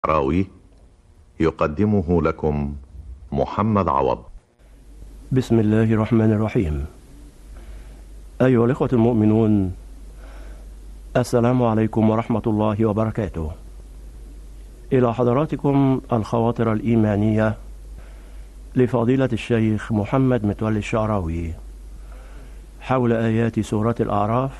راوي يقدمه لكم محمد عوض بسم الله الرحمن الرحيم أيها الإخوة المؤمنون السلام عليكم ورحمة الله وبركاته إلى حضراتكم الخواطر الإيمانية لفضيلة الشيخ محمد متولي الشعراوي حول آيات سورة الأعراف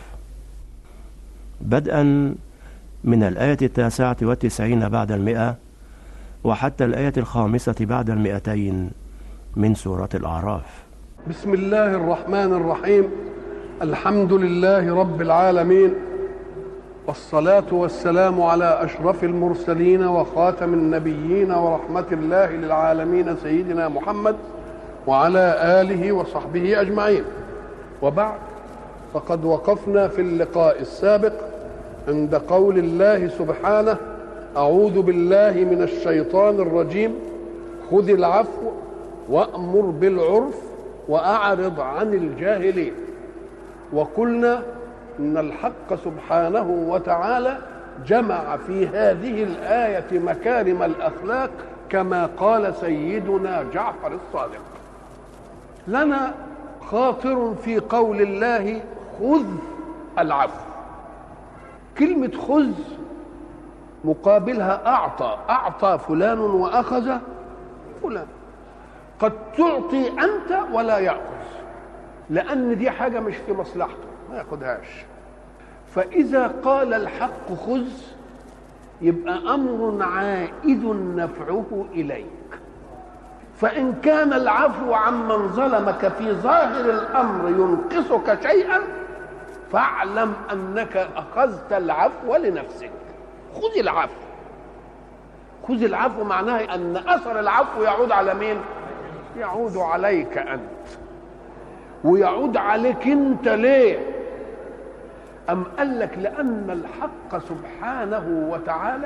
بدءا من الآية التاسعة والتسعين بعد المئة وحتى الآية الخامسة بعد المئتين من سورة الأعراف بسم الله الرحمن الرحيم الحمد لله رب العالمين والصلاة والسلام على أشرف المرسلين وخاتم النبيين ورحمة الله للعالمين سيدنا محمد وعلى آله وصحبه أجمعين وبعد فقد وقفنا في اللقاء السابق عند قول الله سبحانه أعوذ بالله من الشيطان الرجيم خذ العفو وأمر بالعرف وأعرض عن الجاهلين وقلنا ان الحق سبحانه وتعالى جمع في هذه الايه مكارم الاخلاق كما قال سيدنا جعفر الصادق لنا خاطر في قول الله خذ العفو كلمه خذ مقابلها اعطى اعطى فلان واخذ فلان قد تعطي انت ولا ياخذ لان دي حاجه مش في مصلحته ما ياخدهاش فإذا قال الحق خذ يبقى أمر عائد نفعه إليك فإن كان العفو عمن ظلمك في ظاهر الأمر ينقصك شيئا فاعلم أنك أخذت العفو لنفسك خذ العفو خذ العفو معناها أن أثر العفو يعود على مين؟ يعود عليك أنت ويعود عليك أنت ليه؟ أم قال لك لأن الحق سبحانه وتعالى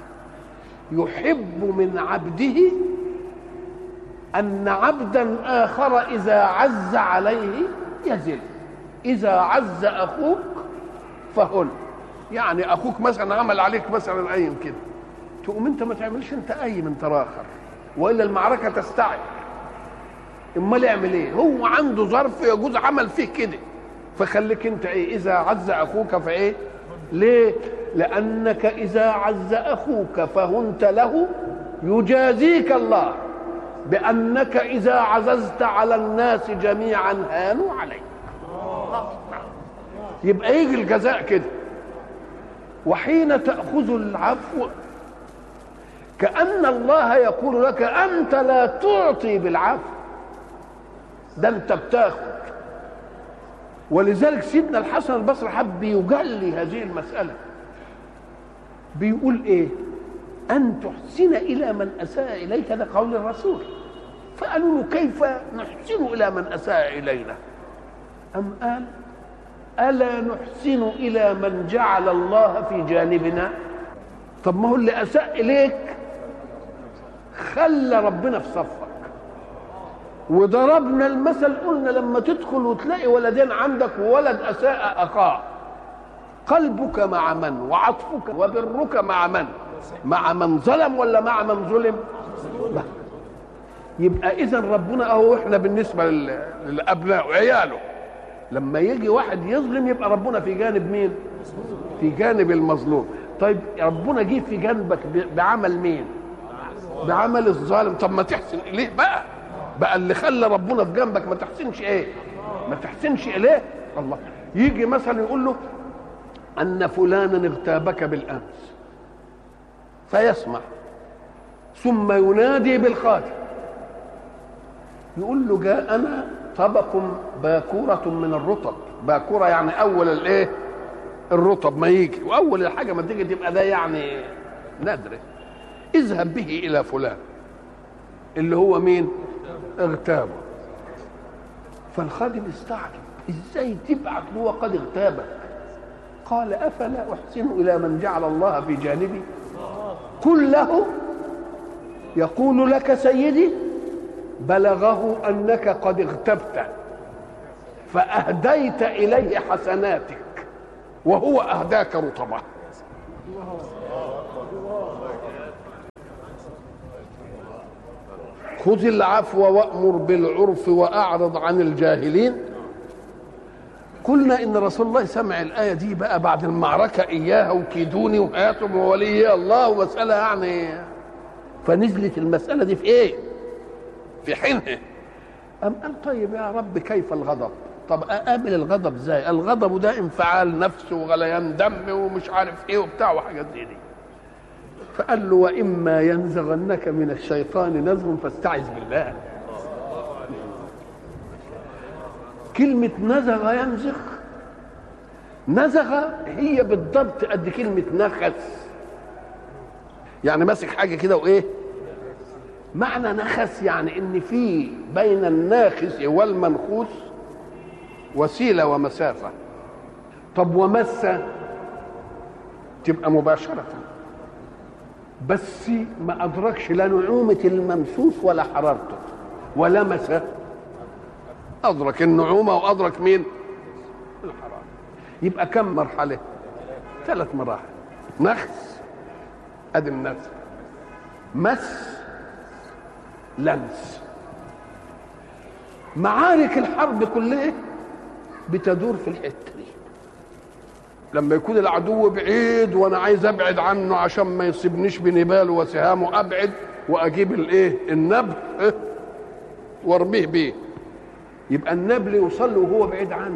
يحب من عبده أن عبدا آخر إذا عز عليه يزل إذا عز أخوك فهل يعني أخوك مثلا عمل عليك مثلا قايم كده تقوم أنت ما تعملش أنت قايم أنت راخر وإلا المعركة تستعد امال يعمل ايه هو عنده ظرف يجوز عمل فيه كده فخليك انت ايه اذا عز اخوك فايه ليه لانك اذا عز اخوك فهنت له يجازيك الله بانك اذا عززت على الناس جميعا هانوا عليك يبقى يجي الجزاء كده وحين تاخذ العفو كان الله يقول لك انت لا تعطي بالعفو ده انت بتاخد ولذلك سيدنا الحسن البصري حب يجلي هذه المسألة بيقول ايه أن تحسن إلى من أساء إليك ده قول الرسول فقالوا له كيف نحسن إلى من أساء إلينا أم قال ألا نحسن إلى من جعل الله في جانبنا طب ما هو اللي أساء إليك خلى ربنا في صفك وضربنا المثل قلنا لما تدخل وتلاقي ولدين عندك وولد اساء اخاه قلبك مع من وعطفك وبرك مع من مع من ظلم ولا مع من ظلم يبقى اذا ربنا اهو احنا بالنسبه للابناء وعياله لما يجي واحد يظلم يبقى ربنا في جانب مين في جانب المظلوم طيب ربنا جه في جانبك بعمل مين بعمل الظالم طب ما تحسن اليه بقى بقى اللي خلى ربنا في جنبك ما تحسنش ايه ما تحسنش اليه الله يجي مثلا يقول له ان فلانا اغتابك بالامس فيسمع ثم ينادي بالخاتم يقول له جاءنا طبق باكورة من الرطب باكورة يعني أول الإيه؟ الرطب ما يجي وأول الحاجة ما تيجي تبقى ده يعني نادرة اذهب به إلى فلان اللي هو مين؟ اغتابه فالخادم استعجب ازاي تبعت هو قد اغتابك قال افلا احسن الى من جعل الله في جانبي قل له يقول لك سيدي بلغه انك قد اغتبت فاهديت اليه حسناتك وهو اهداك رطبه خذ العفو وامر بالعرف واعرض عن الجاهلين قلنا ان رسول الله سمع الايه دي بقى بعد المعركه اياها وكيدوني وهاتم وولي الله ومساله يعني فنزلت المساله دي في ايه؟ في حينها أم قال طيب يا رب كيف الغضب؟ طب اقابل الغضب ازاي؟ الغضب ده انفعال نفس وغليان دم ومش عارف ايه وبتاع وحاجات زي دي. فقال له واما ينزغنك من الشيطان نزغ فاستعذ بالله. كلمة نزغ ينزغ نزغ هي بالضبط قد كلمة نخس يعني ماسك حاجة كده وإيه معنى نخس يعني إن في بين الناخس والمنخوس وسيلة ومسافة طب ومس تبقى مباشرة بس ما أدركش لا نعومة الممسوس ولا حرارته ولمس أدرك النعومة وأدرك مين؟ الحرارة يبقى كم مرحلة؟ ثلاث مراحل نخس أدي النفس مس لمس معارك الحرب كلها بتدور في الحته دي لما يكون العدو بعيد وانا عايز ابعد عنه عشان ما يصيبنيش بنباله وسهامه ابعد واجيب الايه النبل إيه؟ وارميه بيه يبقى النبل يوصل له وهو بعيد عني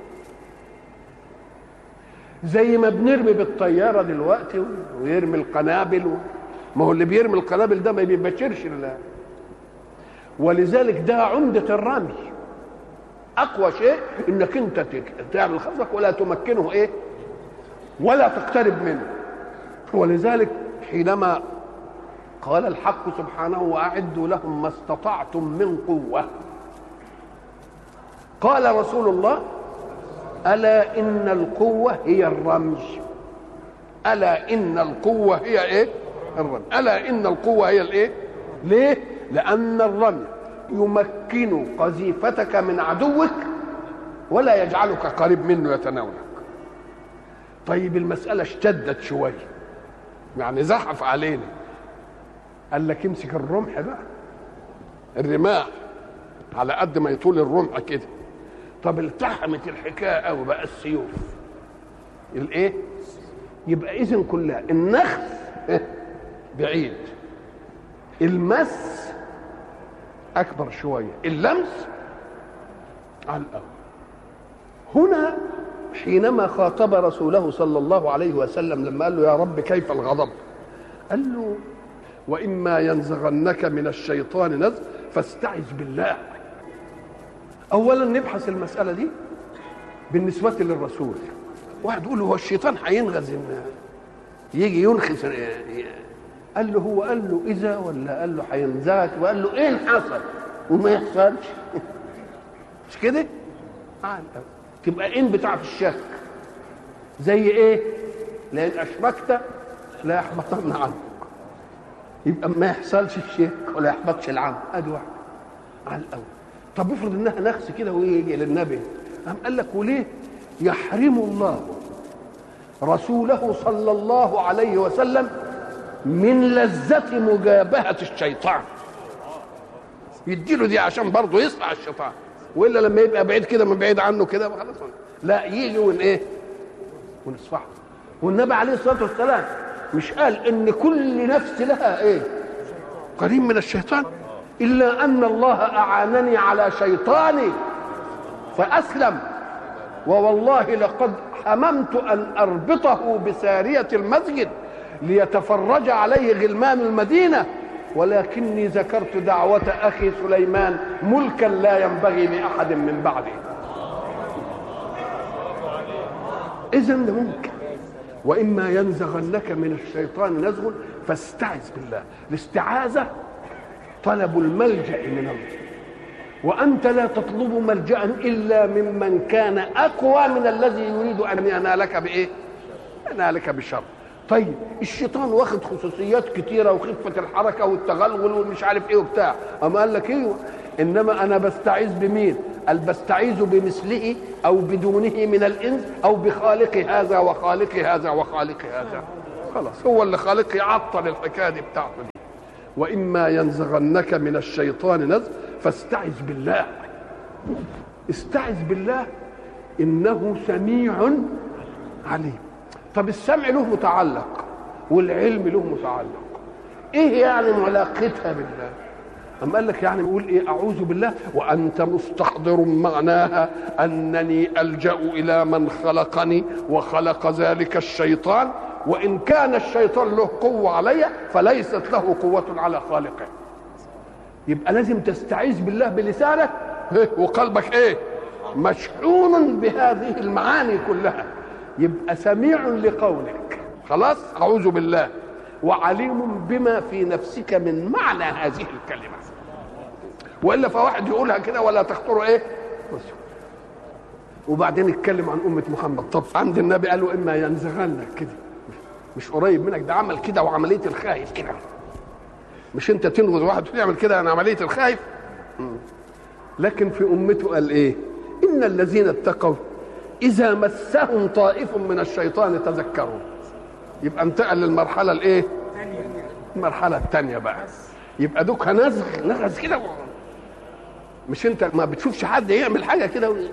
زي ما بنرمي بالطياره دلوقتي ويرمي القنابل و... ما هو اللي بيرمي القنابل ده ما بيبشرش الله ولذلك ده عمدة الرمي أقوى شيء إنك أنت تعمل خصمك ولا تمكنه إيه؟ ولا تقترب منه ولذلك حينما قال الحق سبحانه وأعدوا لهم ما استطعتم من قوة قال رسول الله ألا إن القوة هي الرمي ألا إن القوة هي إيه؟ الرمي ألا إن القوة هي الإيه؟ ليه؟ لأن الرمي يمكن قذيفتك من عدوك ولا يجعلك قريب منه يتناولك طيب المسألة اشتدت شوية يعني زحف علينا قال لك امسك الرمح بقى الرماح على قد ما يطول الرمح كده طب التحمت الحكايه قوي بقى السيوف الايه يبقى اذن كلها النخس بعيد المس اكبر شويه اللمس على الاول هنا حينما خاطب رسوله صلى الله عليه وسلم لما قال له يا رب كيف الغضب قال له واما ينزغنك من الشيطان نزغ فاستعذ بالله اولا نبحث المساله دي بالنسبه للرسول واحد يقول هو الشيطان هينغز يجي ينخس قال له هو قال له اذا ولا قال له هينزغك وقال له ايه اللي حصل وما يحصلش مش كده عال تبقى ان بتاع في الشك زي ايه لان اشركت لا يحبطن عنك يبقى ما يحصلش الشرك ولا يحبطش العمل ادي واحد على الاول طب افرض انها نخس كده ويجي للنبي قام قال لك وليه يحرم الله رسوله صلى الله عليه وسلم من لذة مجابهة الشيطان يديله دي عشان برضه يصنع الشيطان والا لما يبقى بعيد كده من بعيد عنه كده خلاص لا يجي ون ايه ونصفحه والنبي عليه الصلاه والسلام مش قال ان كل نفس لها ايه قريب من الشيطان الا ان الله اعانني على شيطاني فاسلم ووالله لقد حممت ان اربطه بساريه المسجد ليتفرج عليه غلمان المدينه ولكني ذكرت دعوة أخي سليمان ملكا لا ينبغي لأحد من بعده إذا ممكن وإما ينزغنك من الشيطان نزغ فاستعذ بالله الاستعاذة طلب الملجأ من الله وأنت لا تطلب ملجأ إلا ممن كان أقوى من الذي يريد أن ينالك بإيه؟ ينالك بشر طيب الشيطان واخد خصوصيات كتيره وخفه الحركه والتغلغل ومش عارف ايه وبتاع اما قال لك ايوه انما انا بستعيذ بمين قال بستعيذ بمثله او بدونه من الانس او بخالق هذا وخالق هذا وخالق هذا خلاص هو اللي خالق يعطل الحكايه دي بتاعته دي واما ينزغنك من الشيطان نزغ فاستعذ بالله استعذ بالله انه سميع عليم طب السمع له متعلق والعلم له متعلق ايه يعني علاقتها بالله أم قال لك يعني يقول ايه اعوذ بالله وانت مستحضر معناها انني الجا الى من خلقني وخلق ذلك الشيطان وان كان الشيطان له قوه علي فليست له قوه على خالقه يبقى لازم تستعيذ بالله بلسانك وقلبك ايه مشحون بهذه المعاني كلها يبقى سميع لقولك خلاص اعوذ بالله وعليم بما في نفسك من معنى هذه الكلمه والا فواحد يقولها كده ولا تخطر ايه وبعدين اتكلم عن امه محمد طب عند النبي قال له اما ينزغنك كده مش قريب منك ده عمل كده وعمليه الخايف كده مش انت تنغز واحد يعمل كده عن عمليه الخايف لكن في امته قال ايه ان الذين اتقوا اذا مسهم طائف من الشيطان تذكروا يبقى انتقل للمرحله الايه المرحله الثانيه بقى يبقى دوك نزغ نغز كده مش انت ما بتشوفش حد يعمل حاجه كده و...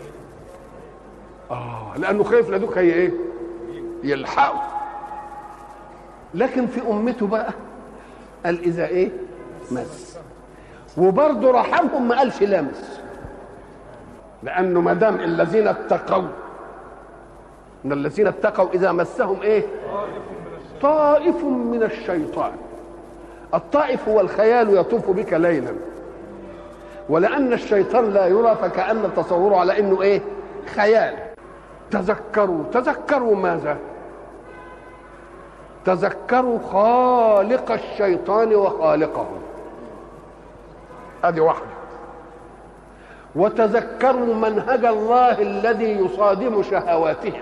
اه لانه خايف لدوك هي ايه يلحقه لكن في امته بقى قال اذا ايه مس وبرضه رحمهم ما قالش لامس لانه ما دام الذين اتقوا ان الذين اتقوا اذا مسهم ايه طائف من الشيطان الطائف هو الخيال يطوف بك ليلا ولان الشيطان لا يرى فكان تصوره على انه ايه خيال تذكروا تذكروا ماذا تذكروا خالق الشيطان وخالقه هذه واحده وتذكروا منهج الله الذي يصادم شهواتهم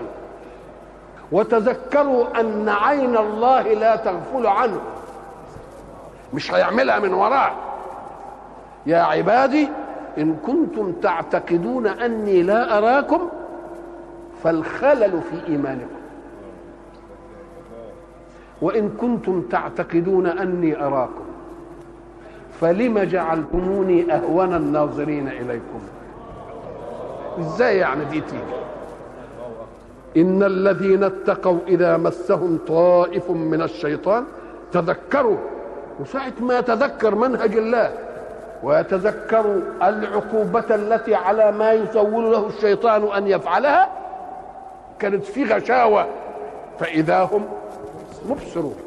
وتذكروا ان عين الله لا تغفل عنه مش هيعملها من وراه يا عبادي ان كنتم تعتقدون اني لا اراكم فالخلل في ايمانكم وان كنتم تعتقدون اني اراكم فلم جعلتموني اهون الناظرين اليكم ازاي يعني دي تيجي ان الذين اتقوا اذا مسهم طائف من الشيطان تذكروا وساعة ما يتذكر منهج الله ويتذكر العقوبة التي على ما يسول له الشيطان أن يفعلها كانت في غشاوة فإذا هم مبصرون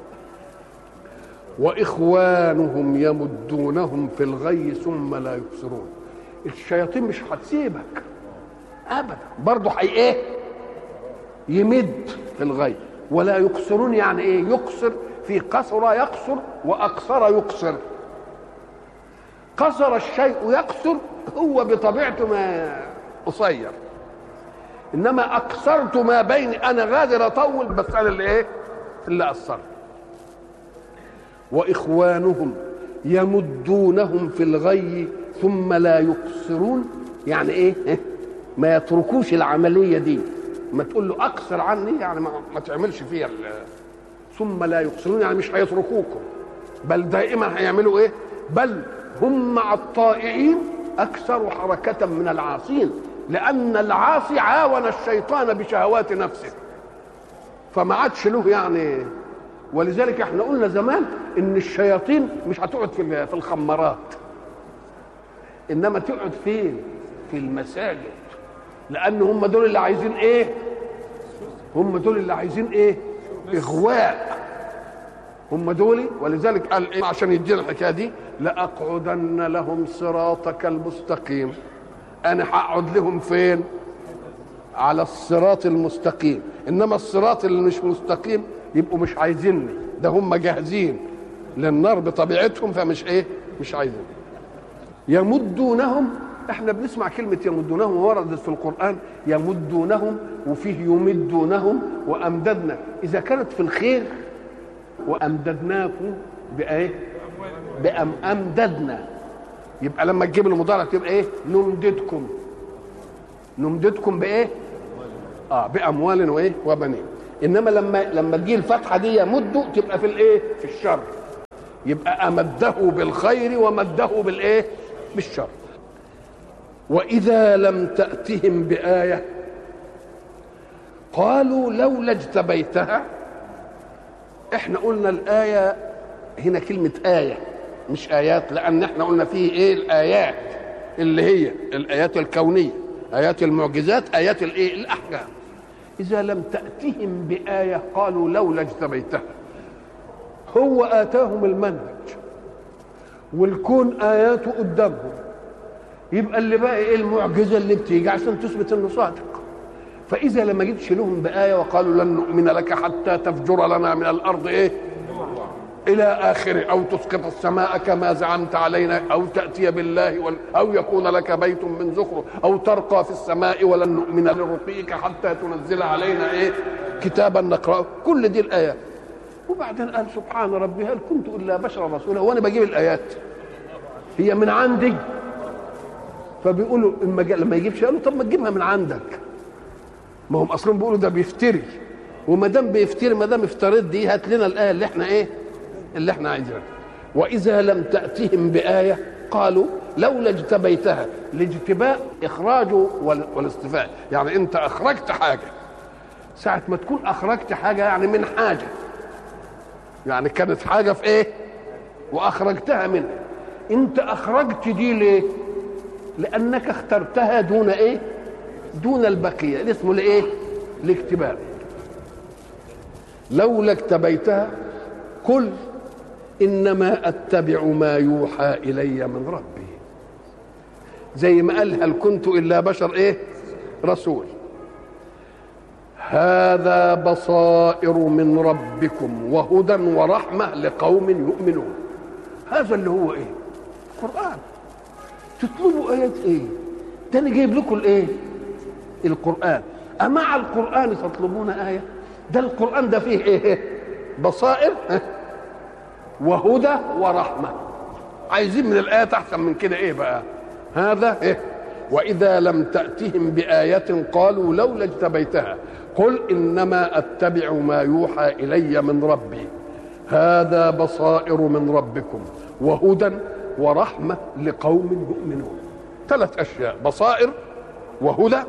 وإخوانهم يمدونهم في الغي ثم لا يبصرون الشياطين مش هتسيبك أبدا برضه حي إيه يمد في الغي ولا يقصرون يعني إيه يقصر في قصر يقصر واقصر يقصر قصر الشيء يقصر هو بطبيعته ما قصير انما اقصرت ما بين انا غادر اطول بس انا اللي ايه اللي قصرت واخوانهم يمدونهم في الغي ثم لا يقصرون يعني ايه ما يتركوش العمليه دي ما تقول له اقصر عني يعني ما, ما تعملش فيها ثم لا يقصرون يعني مش هيتركوكم بل دائما هيعملوا ايه بل هم مع الطائعين اكثر حركه من العاصين لان العاصي عاون الشيطان بشهوات نفسه فما عادش له يعني ولذلك احنا قلنا زمان ان الشياطين مش هتقعد في في الخمارات انما تقعد فين في المساجد لان هم دول اللي عايزين ايه هم دول اللي عايزين ايه اغواء هم دول ولذلك قال إيه عشان يدينا الحكايه دي لاقعدن لهم صراطك المستقيم انا هقعد لهم فين على الصراط المستقيم انما الصراط اللي مش مستقيم يبقوا مش عايزيني ده هم جاهزين للنار بطبيعتهم فمش ايه مش عايزين يمدونهم احنا بنسمع كلمة يمدونهم وردت في القرآن يمدونهم وفيه يمدونهم وأمددنا إذا كانت في الخير وأمددناكم بإيه؟ بأم أمددنا يبقى لما تجيب المضارع تبقى إيه؟ نمددكم نمددكم بإيه؟ آه بأموال وإيه؟ وبنين إنما لما لما تجي الفتحة دي يمد تبقى في الإيه؟ في الشر يبقى امده بالخير ومده بالايه بالشر واذا لم تاتهم بايه قالوا لولا اجتبيتها احنا قلنا الايه هنا كلمه ايه مش ايات لان احنا قلنا فيه ايه الايات اللي هي الايات الكونيه ايات المعجزات ايات الايه الاحكام اذا لم تاتهم بايه قالوا لولا اجتبيتها هو اتاهم المنهج والكون اياته قدامهم يبقى اللي بقى ايه المعجزه اللي بتيجي عشان تثبت انه صادق فاذا لما جيتش لهم بايه وقالوا لن نؤمن لك حتى تفجر لنا من الارض ايه الى اخره او تسقط السماء كما زعمت علينا او تاتي بالله وال... او يكون لك بيت من زخرف او ترقى في السماء ولن نؤمن لرقيك حتى تنزل علينا ايه كتابا نقراه كل دي الايات وبعدين قال سبحان ربي هل كنت الا بشرا رسولا وانا بجيب الايات هي من عندي فبيقولوا اما جا- لما يجيبش قالوا طب ما تجيبها من عندك ما هم اصلا بيقولوا ده بيفتري وما دام بيفتري ما دام افتريت دي هات لنا الايه اللي احنا ايه اللي احنا عايزينها واذا لم تاتهم بايه قالوا لولا اجتبيتها الاجتباء اخراجه وال- والاصطفاء يعني انت اخرجت حاجه ساعه ما تكون اخرجت حاجه يعني من حاجه يعني كانت حاجه في ايه واخرجتها منها انت اخرجت دي ليه لانك اخترتها دون ايه دون البقيه اللي اسمه الايه الاكتباء لولا اكتبيتها قل انما اتبع ما يوحى الي من ربي زي ما قال هل كنت الا بشر ايه رسول هذا بصائر من ربكم وهدى ورحمه لقوم يؤمنون هذا اللي هو ايه القران تطلبوا ايات ايه ده انا جايب لكم الايه القران امع القران تطلبون ايه ده القران ده فيه ايه بصائر ها؟ وهدى ورحمه عايزين من الايات احسن من كده ايه بقى هذا إيه؟ واذا لم تاتهم بايه قالوا لولا اجتبيتها قل انما اتبع ما يوحى الي من ربي هذا بصائر من ربكم وهدى ورحمه لقوم يؤمنون ثلاث اشياء بصائر وهدى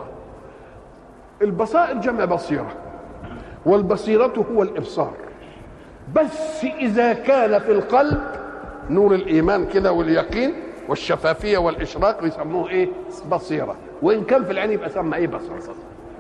البصائر جمع بصيره والبصيره هو الابصار بس اذا كان في القلب نور الايمان كده واليقين والشفافيه والاشراق بيسموه ايه بصيره وان كان في العين يبقى سمى ايه بصر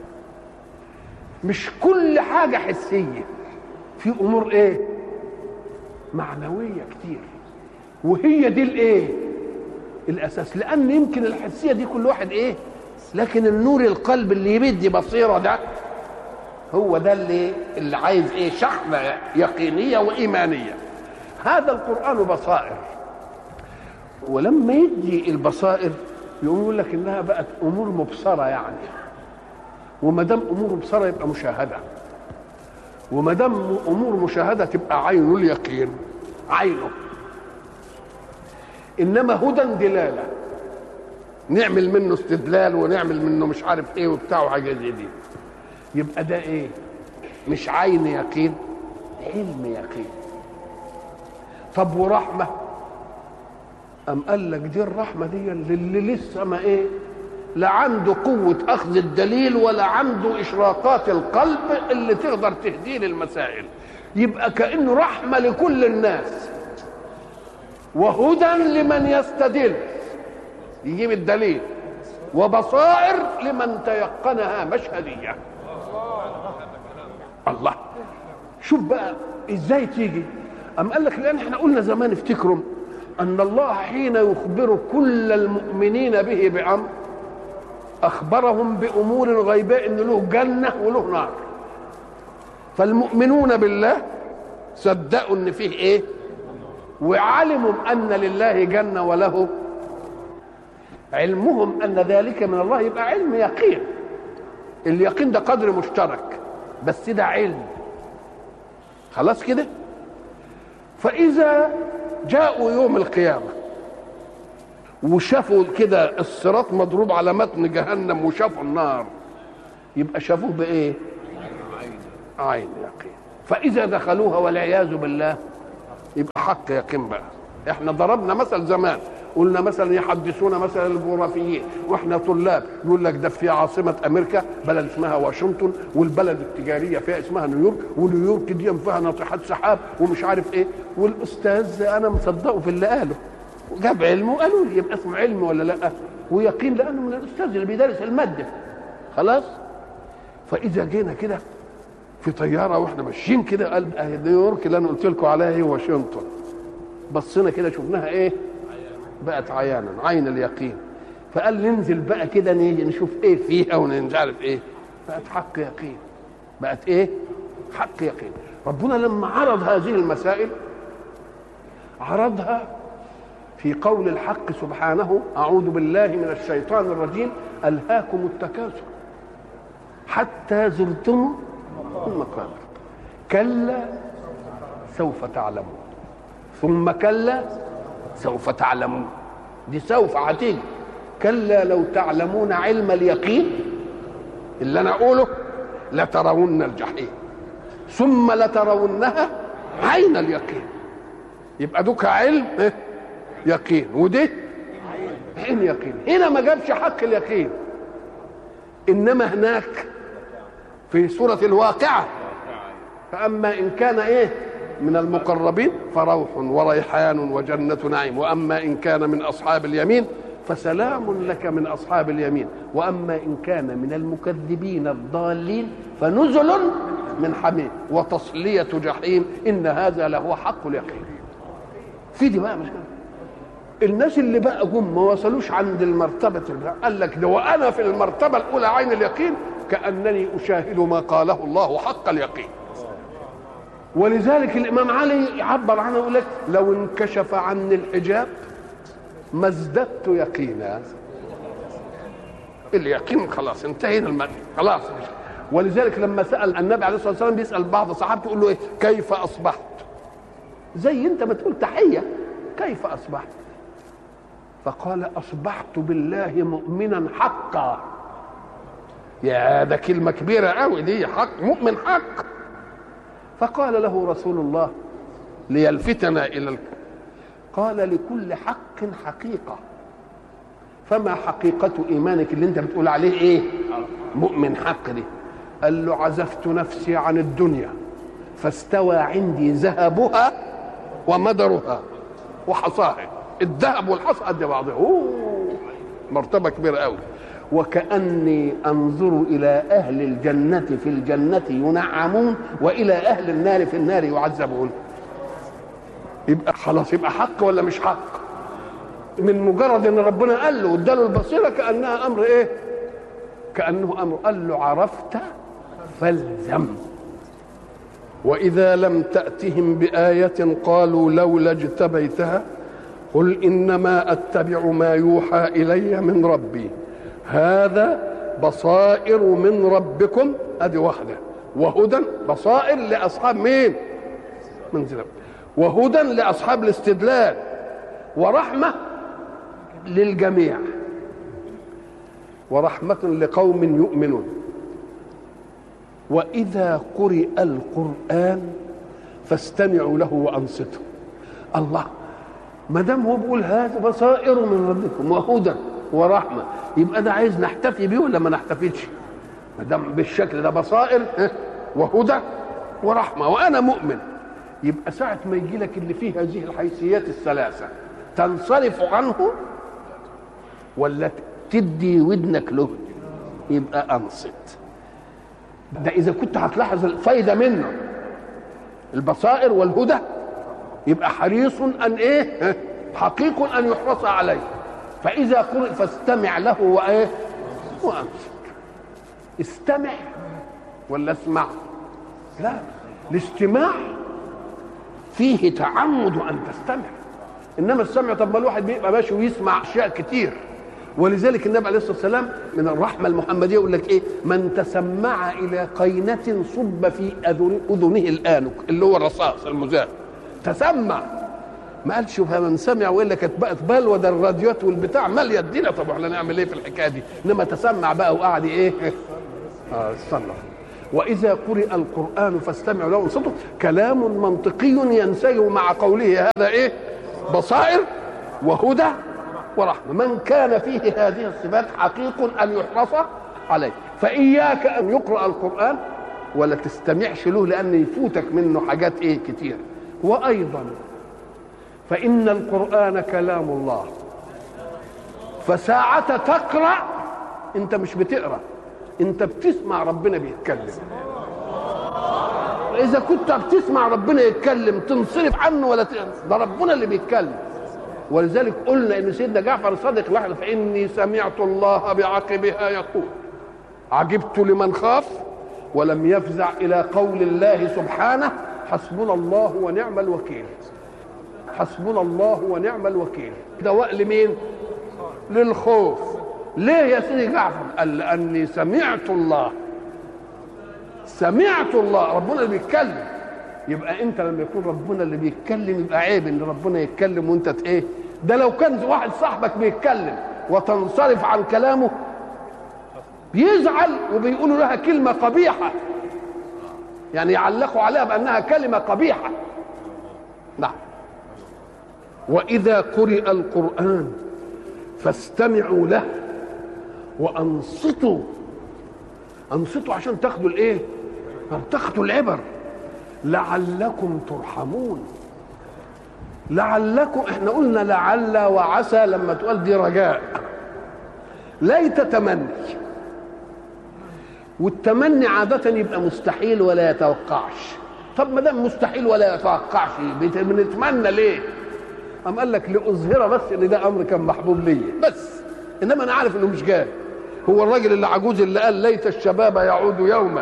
مش كل حاجه حسيه في امور ايه معنويه كتير وهي دي الايه الاساس لان يمكن الحسيه دي كل واحد ايه لكن النور القلب اللي يبدي بصيره ده هو ده اللي اللي عايز ايه شحنه يقينيه وايمانيه هذا القران بصائر ولما يدي البصائر يقوم يقول لك انها بقت امور مبصره يعني وما دام امور مبصره يبقى مشاهده وما دام امور مشاهده تبقى عين اليقين عينه انما هدى دلاله نعمل منه استدلال ونعمل منه مش عارف ايه وبتاع وحاجه زي دي يبقى ده ايه مش عين يقين علم يقين طب ورحمه أم قال لك دي الرحمة دي اللي لسه ما إيه لا عنده قوة أخذ الدليل ولا عنده إشراقات القلب اللي تقدر تهديه للمسائل يبقى كأنه رحمة لكل الناس وهدى لمن يستدل يجيب الدليل وبصائر لمن تيقنها مشهدية الله شوف بقى ازاي تيجي أم قال لك لأن احنا قلنا زمان افتكروا أن الله حين يخبر كل المؤمنين به بأمر أخبرهم بأمور غيبة إن له جنة وله نار فالمؤمنون بالله صدقوا إن فيه إيه وعلموا أن لله جنة وله علمهم أن ذلك من الله يبقى علم يقين اليقين ده قدر مشترك بس ده علم خلاص كده فإذا جاءوا يوم القيامة وشافوا كده الصراط مضروب على متن جهنم وشافوا النار يبقى شافوه بإيه؟ عين يقين فإذا دخلوها والعياذ بالله يبقى حق يقين بقى احنا ضربنا مثل زمان قلنا مثلا يحدثونا مثلا الجغرافيين واحنا طلاب يقول لك ده في عاصمه امريكا بلد اسمها واشنطن والبلد التجاريه فيها اسمها نيويورك ونيويورك دي فيها ناطحات سحاب ومش عارف ايه والاستاذ انا مصدقه في اللي قاله جاب علمه وقالوا لي يبقى اسمه علم ولا لا ويقين لانه من الاستاذ اللي بيدرس الماده خلاص فاذا جينا كده في طياره واحنا ماشيين كده قال أهي نيويورك اللي انا قلت لكم عليها هي واشنطن بصينا كده شفناها ايه بقت عيانا عين اليقين فقال ننزل بقى كده نيجي نشوف ايه فيها ومش عارف ايه بقت حق يقين بقت ايه حق يقين ربنا لما عرض هذه المسائل عرضها في قول الحق سبحانه اعوذ بالله من الشيطان الرجيم الهاكم التكاثر حتى زرتم المقابر كلا سوف تعلمون ثم كلا سوف تعلمون دي سوف هتيجي كلا لو تعلمون علم اليقين اللي انا اقوله لترون الجحيم ثم لترونها عين اليقين يبقى دوك علم إيه؟ يقين ودي عين يقين هنا ما جابش حق اليقين انما هناك في سوره الواقعه فاما ان كان ايه من المقربين فروح وريحان وجنة نعيم وأما إن كان من أصحاب اليمين فسلام لك من أصحاب اليمين وأما إن كان من المكذبين الضالين فنزل من حميم وتصلية جحيم إن هذا لهو حق اليقين في دي بقى مش كده الناس اللي بقى جم ما وصلوش عند المرتبة اللي قال لك ده وأنا في المرتبة الأولى عين اليقين كأنني أشاهد ما قاله الله حق اليقين ولذلك الامام علي يعبر عنه يقول لك لو انكشف عني الحجاب ما ازددت يقينا اليقين خلاص انتهينا المد خلاص ولذلك لما سال النبي عليه الصلاه والسلام بيسال بعض صحابته يقول له ايه كيف اصبحت زي انت بتقول تحيه كيف اصبحت فقال اصبحت بالله مؤمنا حقا يا ده كلمه كبيره قوي دي حق مؤمن حق فقال له رسول الله ليلفتنا الى ال... قال لكل حق حقيقه فما حقيقة إيمانك اللي أنت بتقول عليه إيه؟ مؤمن حق دي قال له عزفت نفسي عن الدنيا فاستوى عندي ذهبها ومدرها وحصاها الذهب والحصى قد بعضها أوه مرتبة كبيرة قوي وكأني أنظر إلى أهل الجنة في الجنة ينعمون وإلى أهل النار في النار يعذبون يبقى خلاص يبقى حق ولا مش حق من مجرد ان ربنا قال له واداله البصيره كانها امر ايه كانه امر قال له عرفت فالزم واذا لم تاتهم بايه قالوا لولا اجتبيتها قل انما اتبع ما يوحى الي من ربي هذا بصائر من ربكم ادي واحده وهدى بصائر لاصحاب مين من زلم وهدى لاصحاب الاستدلال ورحمه للجميع ورحمه لقوم يؤمنون واذا قرئ القران فاستمعوا له وانصتوا الله ما دام هو بيقول هذا بصائر من ربكم وهدى ورحمه يبقى ده عايز نحتفي بيه ولا ما نحتفيش ما دام بالشكل ده بصائر وهدى ورحمه وانا مؤمن يبقى ساعه ما يجي لك اللي فيه هذه الحيثيات الثلاثه تنصرف عنه ولا تدي ودنك له يبقى انصت ده اذا كنت هتلاحظ الفايده منه البصائر والهدى يبقى حريص ان ايه حقيق ان يحرص عليه فاذا قرئ فاستمع له وايه وانصت استمع ولا اسمع لا الاستماع فيه تعمد ان تستمع انما السمع طب ما الواحد بيبقى ماشي ويسمع اشياء كتير ولذلك النبي عليه الصلاه والسلام من الرحمه المحمديه يقول لك ايه من تسمع الى قينه صب في اذنه الانك اللي هو الرصاص المذاب تسمع ما قالش فمن سمع والا كانت بقت بلوى ده الراديوات والبتاع ماليه الدنيا طب احنا نعمل ايه في الحكايه دي انما تسمع بقى وقعد ايه اه استنى واذا قرئ القران فاستمعوا له وانصتوا كلام منطقي ينسجم مع قوله هذا ايه بصائر وهدى ورحمه من كان فيه هذه الصفات حقيق ان يحرص عليه فاياك ان يقرا القران ولا تستمعش له لان يفوتك منه حاجات ايه كتير وايضا فان القران كلام الله فساعة تقرأ انت مش بتقرأ انت بتسمع ربنا بيتكلم اذا كنت بتسمع ربنا يتكلم تنصرف عنه ولا ت... ده ربنا اللي بيتكلم ولذلك قلنا ان سيدنا جعفر الصادق لحظه فاني سمعت الله بعقبها يقول عجبت لمن خاف ولم يفزع الى قول الله سبحانه حسبنا الله ونعم الوكيل حسبنا الله ونعم الوكيل دواء لمين للخوف ليه يا سيدي جعفر قال لاني سمعت الله سمعت الله ربنا اللي بيتكلم يبقى انت لما يكون ربنا اللي بيتكلم يبقى عيب ان ربنا يتكلم وانت ت- ايه ده لو كان واحد صاحبك بيتكلم وتنصرف عن كلامه بيزعل وبيقولوا لها كلمه قبيحه يعني يعلقوا عليها بانها كلمه قبيحه نعم واذا قرئ القران فاستمعوا له وانصتوا انصتوا عشان تاخدوا الايه تاخدوا العبر لعلكم ترحمون لعلكم احنا قلنا لعل وعسى لما تقول دي رجاء ليت تمني والتمني عادة يبقى مستحيل ولا يتوقعش طب ما دام مستحيل ولا يتوقعش بت- بنتمنى ليه؟ قام قال لك لاظهر بس ان ده امر كان محبوب ليا بس انما انا عارف انه مش جاي هو الراجل اللي عجوز اللي قال ليت الشباب يعود يوما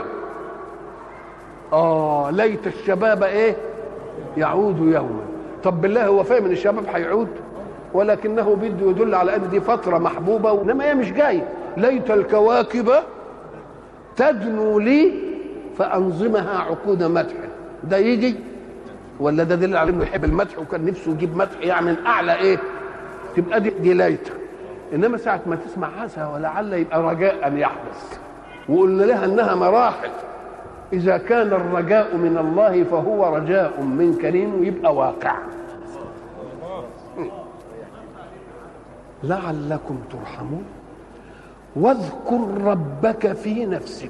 اه ليت الشباب ايه يعود يوما طب بالله هو فاهم ان الشباب هيعود ولكنه بده يدل على ان دي فتره محبوبه انما هي مش جايه ليت الكواكب تدنو لي فانظمها عقود مدح ده يجي ولا ده دليل على انه يحب المدح وكان نفسه يجيب مدح يعني من اعلى ايه تبقى دي, دي ليته انما ساعه ما تسمع عسى ولعل يبقى رجاء ان يحدث وقلنا لها انها مراحل اذا كان الرجاء من الله فهو رجاء من كريم ويبقى واقع لعلكم ترحمون واذكر ربك في نفسك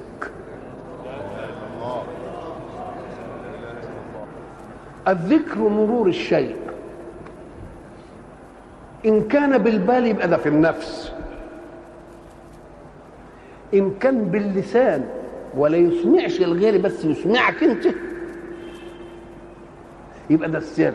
الذكر مرور الشيء ان كان بالبال يبقى ده في النفس ان كان باللسان ولا يسمعش الغير بس يسمعك انت يبقى ده السر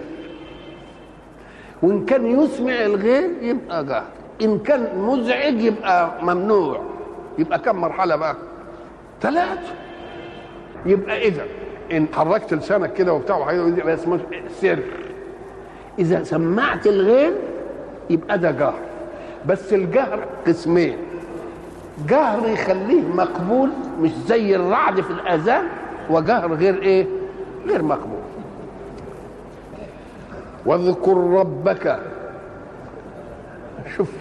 وان كان يسمع الغير يبقى جهر ان كان مزعج يبقى ممنوع يبقى كم مرحله بقى ثلاثه يبقى اذا ان حركت لسانك كده وبتاع وحاجه يبقى اسمه سر اذا سمعت الغير يبقى ده جهر بس الجهر قسمين جهر يخليه مقبول مش زي الرعد في الاذان وجهر غير ايه غير مقبول واذكر ربك شوف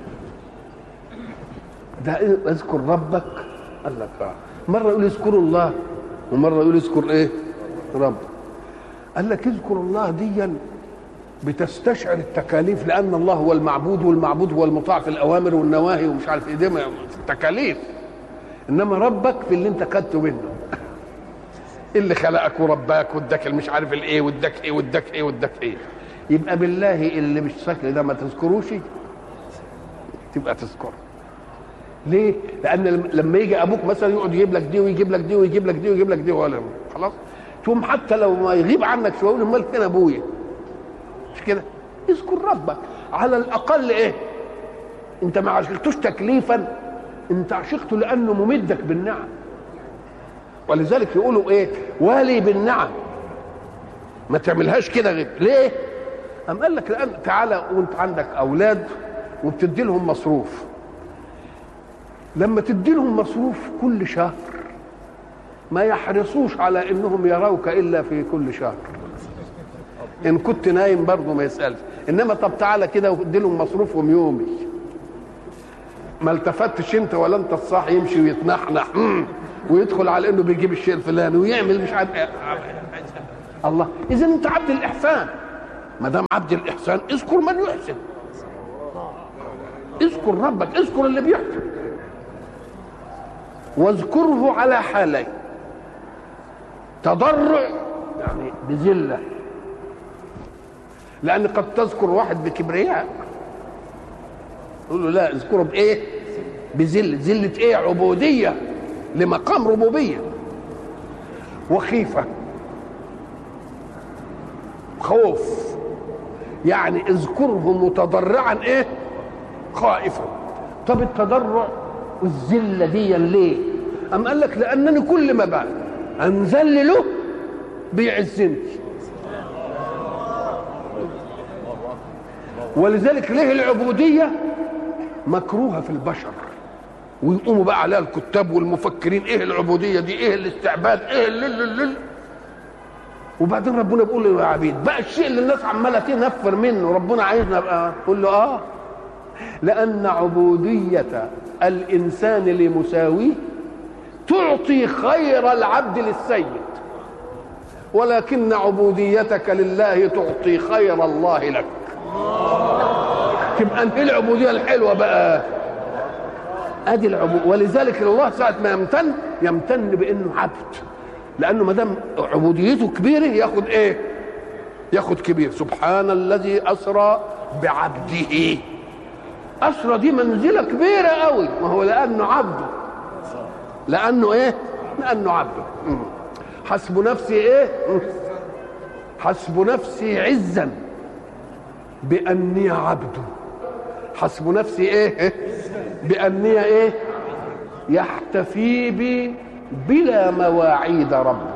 ده إيه؟ اذكر ربك قال لك اه مره يقول اذكروا الله ومره يقول اذكر ايه رب قال لك اذكر الله ديا بتستشعر التكاليف لان الله هو المعبود والمعبود هو المطاع في الاوامر والنواهي ومش عارف ايه دي ما- التكاليف انما ربك في اللي انت خدته منه اللي خلقك ورباك واداك مش عارف الايه واداك ايه واداك ايه واداك ايه يبقى بالله اللي مش شكل ده ما تذكروش تبقى تذكره ليه؟ لأن لم- لما يجي أبوك مثلا يقعد يجيب لك دي ويجيب لك دي ويجيب لك دي ويجيب لك دي ولا خلاص؟ تقوم حتى لو ما يغيب عنك شوية يقول أمال فين أبويا؟ مش كده؟ اذكر ربك على الأقل إيه؟ أنت ما عشقتوش تكليفا أنت عشقته لأنه ممدك بالنعم ولذلك يقولوا إيه؟ والي بالنعم ما تعملهاش كده غير ليه؟ أم قال لك لأن تعالى وأنت عندك أولاد وبتدي لهم مصروف لما تدي لهم مصروف كل شهر ما يحرصوش على انهم يروك الا في كل شهر ان كنت نايم برضه ما يسالش انما طب تعالى كده وادي لهم مصروفهم يومي ما التفتش انت ولا انت الصاح يمشي ويتنحنح مم. ويدخل على انه بيجيب الشيء الفلاني ويعمل مش عارف إيه. الله اذا انت عبد الاحسان ما دام عبد الاحسان اذكر من يحسن اذكر ربك اذكر اللي بيحسن واذكره على حالين تضرع يعني بذله لان قد تذكر واحد بكبرياء تقول له لا اذكره بايه بذله ذله ايه عبوديه لمقام ربوبيه وخيفه خوف يعني اذكره متضرعا ايه خائفا طب التضرع والذله دي ليه ام قال لك لانني كل ما بقى انزل له بيعزني ولذلك ليه العبوديه مكروهه في البشر ويقوموا بقى عليها الكتاب والمفكرين ايه العبوديه دي ايه الاستعباد ايه اللل اللل وبعدين ربنا بيقول له يا عبيد بقى الشيء اللي الناس عماله تنفر منه ربنا عايزنا بقى قول له اه لان عبوديه الانسان لمساويه تعطي خير العبد للسيد ولكن عبوديتك لله تعطي خير الله لك تبقى انت العبوديه الحلوه بقى ادي العبود ولذلك الله ساعه ما يمتن يمتن بانه عبد لانه ما دام عبوديته كبيره ياخد ايه ياخد كبير سبحان الذي اسرى بعبده اسرى دي منزله كبيره قوي ما هو لانه عبده لانه ايه لانه عبده مم. حسب نفسي ايه مم. حسب نفسي عزا باني عبده حسب نفسي ايه إيه؟ باني ايه يحتفي بي بلا مواعيد ربه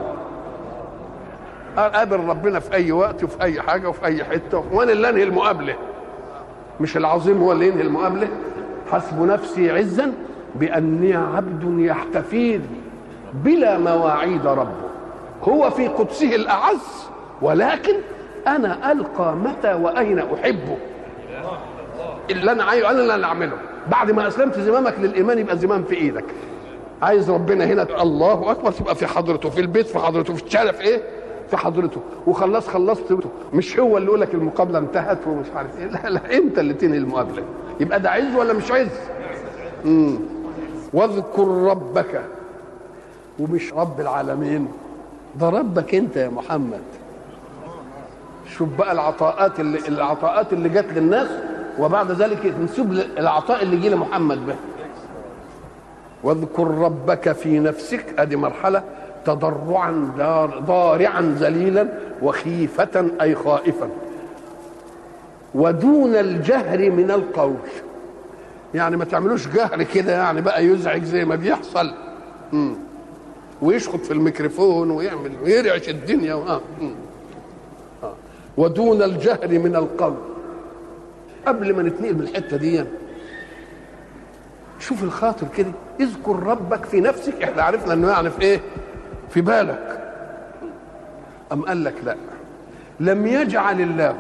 اقابل ربنا في اي وقت وفي اي حاجه وفي اي حته وانا اللي انهي المقابله مش العظيم هو اللي ينهي المقابله حسب نفسي عزا باني عبد يحتفي بلا مواعيد ربه هو في قدسه الاعز ولكن انا القى متى واين احبه اللي انا عايزه انا اللي اعمله بعد ما اسلمت زمامك للايمان يبقى زمام في ايدك عايز ربنا هنا الله اكبر تبقى في حضرته في البيت في حضرته في الشارع في ايه في حضرته وخلص خلصت مش هو اللي يقول لك المقابله انتهت ومش عارف ايه لا لا انت اللي تنهي المقابله يبقى ده عز ولا مش عز امم واذكر ربك ومش رب العالمين ده ربك انت يا محمد شوف بقى العطاءات اللي العطاءات اللي جت للناس وبعد ذلك نسيب العطاء اللي جه لمحمد به واذكر ربك في نفسك ادي مرحله تضرعا دار ضارعا ذليلا وخيفة أي خائفا ودون الجهر من القول يعني ما تعملوش جهر كده يعني بقى يزعج زي ما بيحصل مم. ويشخط في الميكروفون ويعمل ويرعش الدنيا آه. مم. آه. ودون الجهر من القول قبل ما نتنقل من الحته دي شوف الخاطر كده اذكر ربك في نفسك احنا عرفنا انه يعني في ايه في بالك ام قال لك لا لم يجعل الله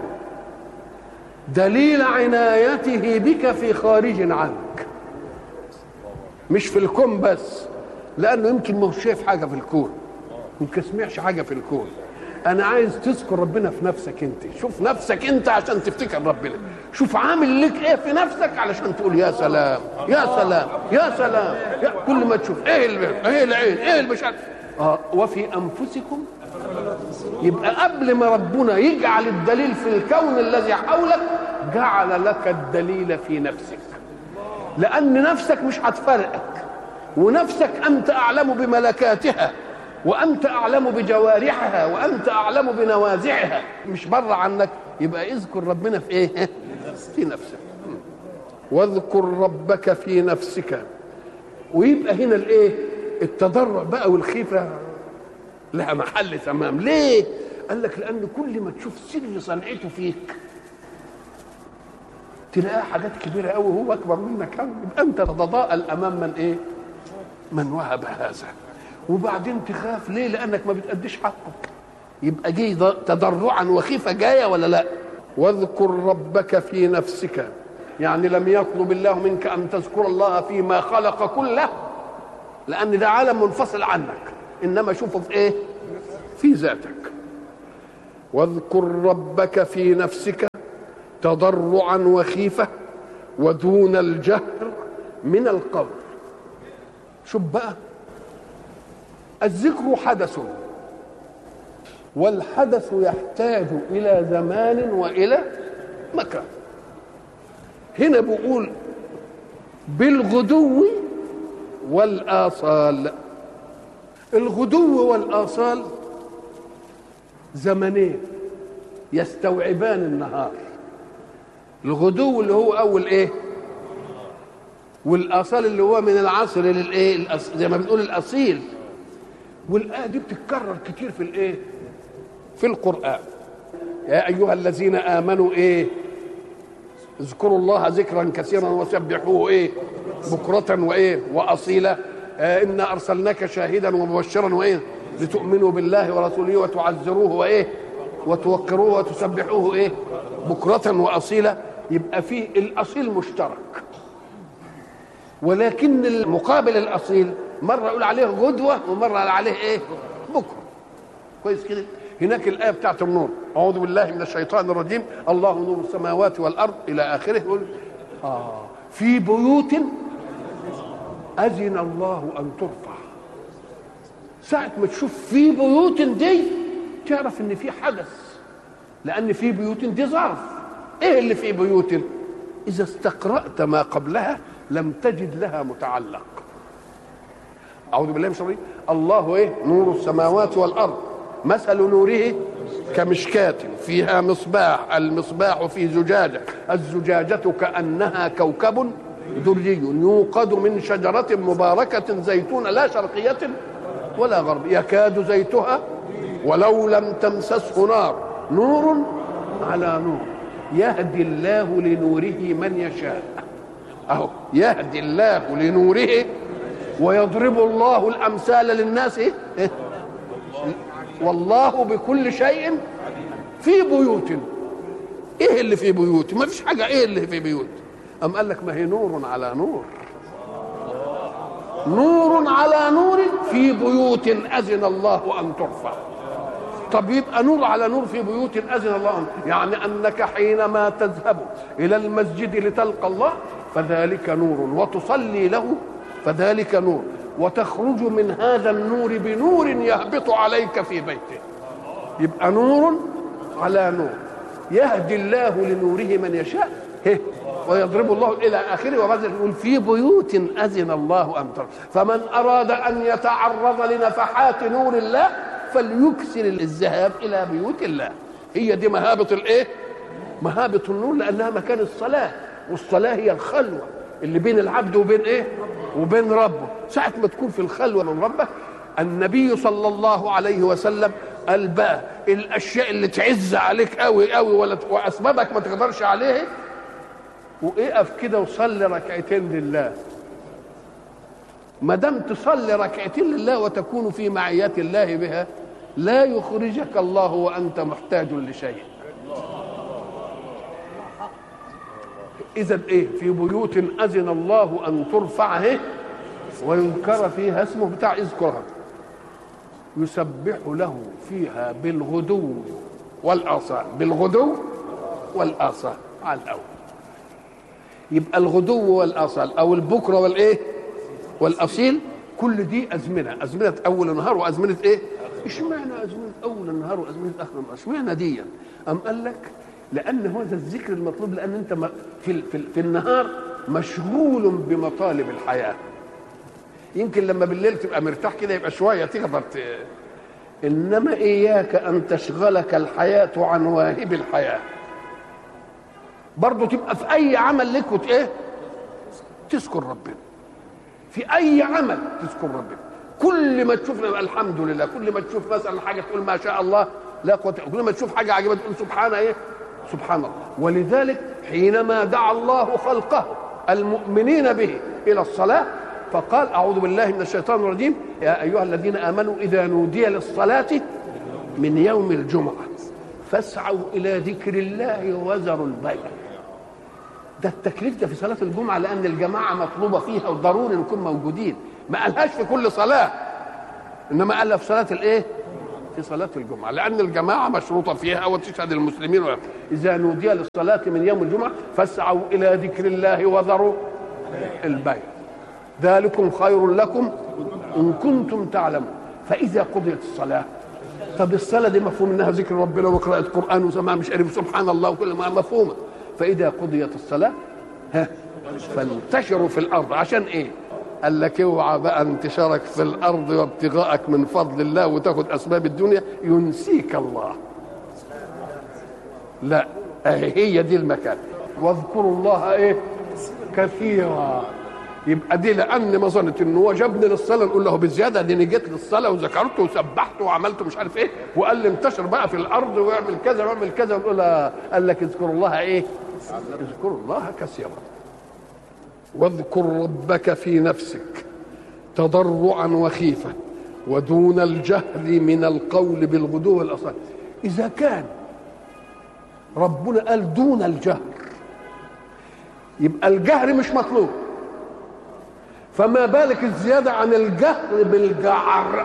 دليل عنايته بك في خارج عنك مش في الكون بس لانه يمكن ما هو شايف حاجه في الكون يمكن سمعش حاجه في الكون انا عايز تذكر ربنا في نفسك انت شوف نفسك انت عشان تفتكر ربنا شوف عامل لك ايه في نفسك علشان تقول يا سلام يا سلام يا سلام يا كل ما تشوف ايه اللي ايه العين ايه اللي مش عارف اه وفي انفسكم يبقى قبل ما ربنا يجعل الدليل في الكون الذي حولك جعل لك الدليل في نفسك لان نفسك مش هتفرقك ونفسك انت اعلم بملكاتها وانت اعلم بجوارحها وانت اعلم بنوازعها مش بره عنك يبقى اذكر ربنا في ايه في نفسك واذكر ربك في نفسك ويبقى هنا الايه التضرع بقى والخيفه لها محل تمام ليه قال لك لان كل ما تشوف سر صنعته فيك تلاقيها حاجات كبيره قوي وهو اكبر منك قوي يبقى انت تتضاءل امام من ايه من وهب هذا وبعدين تخاف ليه لانك ما بتأديش حقك يبقى جه تضرعا وخيفه جايه ولا لا واذكر ربك في نفسك يعني لم يطلب الله منك ان تذكر الله فيما خلق كله لان ده عالم منفصل عنك انما شوفه في ايه في ذاتك واذكر ربك في نفسك تضرعا وخيفه ودون الجهر من القول شوف بقى الذكر حدث والحدث يحتاج الى زمان والى مكان هنا بقول بالغدو والآصال الغدو والآصال زمنين يستوعبان النهار الغدو اللي هو أول إيه والآصال اللي هو من العصر للإيه الأص- زي ما بنقول الأصيل والآية دي بتتكرر كتير في الإيه في القرآن يا أيها الذين آمنوا إيه اذكروا الله ذكرا كثيرا وسبحوه ايه بكرة وايه واصيلا آه انا ارسلناك شاهدا ومبشرا وايه لتؤمنوا بالله ورسوله وتعزروه وايه وتوقروه وتسبحوه ايه بكرة واصيلا يبقى فيه الاصيل مشترك ولكن المقابل الاصيل مره يقول عليه غدوه ومره يقول عليه ايه بكره كويس كده هناك الآية بتاعت النور أعوذ بالله من الشيطان الرجيم الله نور السماوات والأرض إلى آخره يقول آه في بيوت أذن الله أن ترفع ساعة ما تشوف في بيوت دي تعرف إن في حدث لأن في بيوت دي ظرف إيه اللي في بيوت إذا استقرأت ما قبلها لم تجد لها متعلق أعوذ بالله من الشيطان الرجيم. الله إيه نور السماوات والأرض مثل نوره كمشكاة فيها مصباح المصباح في زجاجة الزجاجة كأنها كوكب دري يوقد من شجرة مباركة زيتونة لا شرقية ولا غرب يكاد زيتها ولو لم تمسسه نار نور على نور يهدي الله لنوره من يشاء اهو يهدي الله لنوره ويضرب الله الامثال للناس إيه؟ إيه؟ والله بكل شيء في بيوت ايه اللي في بيوت ما فيش حاجه ايه اللي في بيوت ام قال لك ما هي نور على نور نور على نور في بيوت اذن الله ان ترفع طب يبقى نور على نور في بيوت اذن الله أن يعني انك حينما تذهب الى المسجد لتلقى الله فذلك نور وتصلي له فذلك نور وتخرج من هذا النور بنور يهبط عليك في بيته يبقى نور على نور يهدي الله لنوره من يشاء هه. ويضرب الله الى اخره وبعد ذلك يقول في بيوت اذن الله ان ترى فمن اراد ان يتعرض لنفحات نور الله فليكثر الذهاب الى بيوت الله هي دي مهابه الايه مهابه النور لانها مكان الصلاه والصلاه هي الخلوه اللي بين العبد وبين ايه وبين ربه ساعه ما تكون في الخلوه من ربك النبي صلى الله عليه وسلم قال بقى الاشياء اللي تعز عليك قوي قوي ولا واسبابك ما تقدرش عليه واقف كده وصلي ركعتين لله ما دام تصلي ركعتين لله وتكون في معية الله بها لا يخرجك الله وانت محتاج لشيء اذا ايه في بيوت اذن الله ان ترفع إيه؟ ويذكر فيها اسمه بتاع اذكرها يسبح له فيها بالغدو والاصال بالغدو والاصال على الاول يبقى الغدو والاصال او البكره والايه والاصيل كل دي ازمنه ازمنه اول النهار وازمنه ايه اشمعنى ازمنه اول النهار وازمنه اخر النهار اشمعنى دي ام قال لك لان هذا الذكر المطلوب لان انت م- في ال- في, ال- في النهار مشغول بمطالب الحياه يمكن لما بالليل تبقى مرتاح كده يبقى شويه تقدر ت... انما اياك ان تشغلك الحياه عن واهب الحياه برضه تبقى في اي عمل لك وت ايه تذكر ربنا في اي عمل تذكر ربنا كل ما تشوف الحمد لله كل ما تشوف مثلا حاجه تقول ما شاء الله لا قوه إلا- كل ما تشوف حاجه عجيبه تقول سبحان ايه سبحان الله ولذلك حينما دعا الله خلقه المؤمنين به الى الصلاه فقال اعوذ بالله من الشيطان الرجيم يا ايها الذين امنوا اذا نودي للصلاه من يوم الجمعه فاسعوا الى ذكر الله وذروا البيع ده التكليف ده في صلاة الجمعة لأن الجماعة مطلوبة فيها وضروري نكون موجودين ما قالهاش في كل صلاه انما قالها في صلاه الايه في صلاة الجمعة لأن الجماعة مشروطة فيها وتشهد المسلمين إذا نودي للصلاة من يوم الجمعة فاسعوا إلى ذكر الله وذروا البيع ذلكم خير لكم إن كنتم تعلمون فإذا قضيت الصلاة طب الصلاة دي مفهوم إنها ذكر ربنا وقراءة قرآن وسماع مش عارف سبحان الله وكل ما مفهومة فإذا قضيت الصلاة ها فانتشروا في الأرض عشان إيه؟ قال لك اوعى بقى انتشارك في الارض وابتغائك من فضل الله وتاخد اسباب الدنيا ينسيك الله لا هي دي المكان واذكروا الله ايه كثيرا يبقى دي لان مظنه ان هو جابني للصلاه نقول له بزياده دي جيت للصلاه وذكرت وسبحت وعملت مش عارف ايه وقال لي انتشر بقى في الارض واعمل كذا واعمل كذا ونقول قال لك اذكروا الله ايه؟ اذكروا الله كثيرا واذكر ربك في نفسك تضرعا وخيفة ودون الجهل من القول بالغدو والأصال إذا كان ربنا قال دون الجهر يبقى الجهر مش مطلوب فما بالك الزيادة عن الجهر بالجعر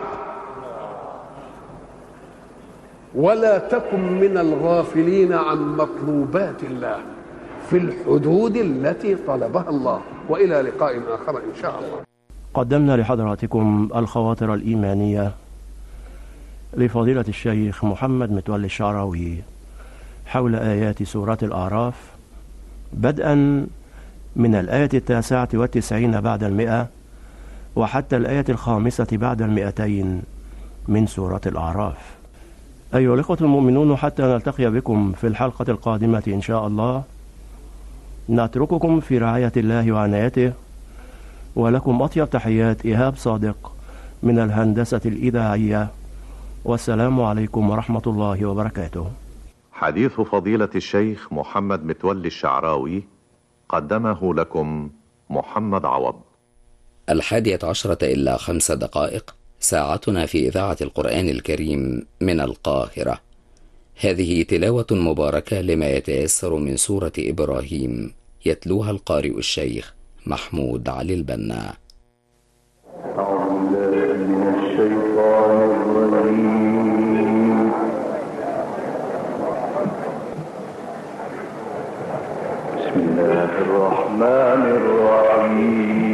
ولا تكن من الغافلين عن مطلوبات الله في الحدود التي طلبها الله والى لقاء اخر ان شاء الله. قدمنا لحضراتكم الخواطر الايمانيه لفضيله الشيخ محمد متولي الشعراوي حول ايات سوره الاعراف بدءا من الايه التاسعه والتسعين بعد المئه وحتى الايه الخامسه بعد المئتين من سوره الاعراف. ايها الاخوه المؤمنون حتى نلتقي بكم في الحلقه القادمه ان شاء الله نترككم في رعاية الله وعنايته ولكم أطيب تحيات إيهاب صادق من الهندسة الإذاعية والسلام عليكم ورحمة الله وبركاته حديث فضيلة الشيخ محمد متولي الشعراوي قدمه لكم محمد عوض الحادية عشرة إلا خمس دقائق ساعتنا في إذاعة القرآن الكريم من القاهرة هذه تلاوة مباركة لما يتيسر من سورة إبراهيم يتلوها القارئ الشيخ محمود علي البنا أعوذ بالله من الشيطان الرجيم بسم الله الرحمن الرحيم